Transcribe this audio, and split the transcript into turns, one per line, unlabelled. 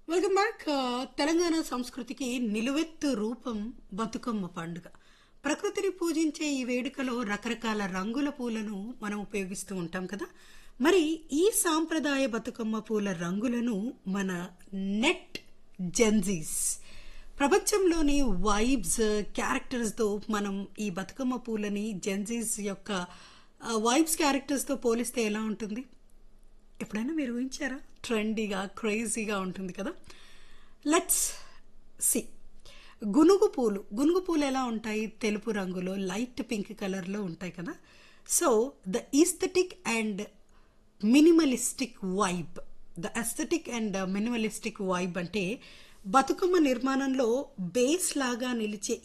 welcome back Telangana సంస్కృతికి నిలువెత్తు రూపం బతుకమ్మ పండుగ ప్రకృతిని పూజించే ఈ వేడుకలో రకరకాల రంగుల పూలను మనం ఉపయోగిస్తూ ఉంటాం కదా మరి ఈ సాంప్రదాయ బతుకమ్మ పూల రంగులను మన నెట్ జెన్జీస్ ప్రపంచంలోని వైబ్స్ క్యారెక్టర్స్తో మనం ఈ బతుకమ్మ పూలని జెన్జీస్ యొక్క వైబ్స్ క్యారెక్టర్స్తో పోలిస్తే ఎలా ఉంటుంది ఎప్పుడైనా మీరు ఊహించారా ట్రెండీగా క్రేజీగా ఉంటుంది కదా లెట్స్ సి గునుగు పూలు గునుగు పూలు ఎలా ఉంటాయి తెలుపు రంగులో లైట్ పింక్ కలర్లో ఉంటాయి కదా so the aesthetic and minimalistic vibe the aesthetic and minimalistic vibe అంటే బతుకమ్మ నిర్మాణంలో బేస్ లాగా నిలిచే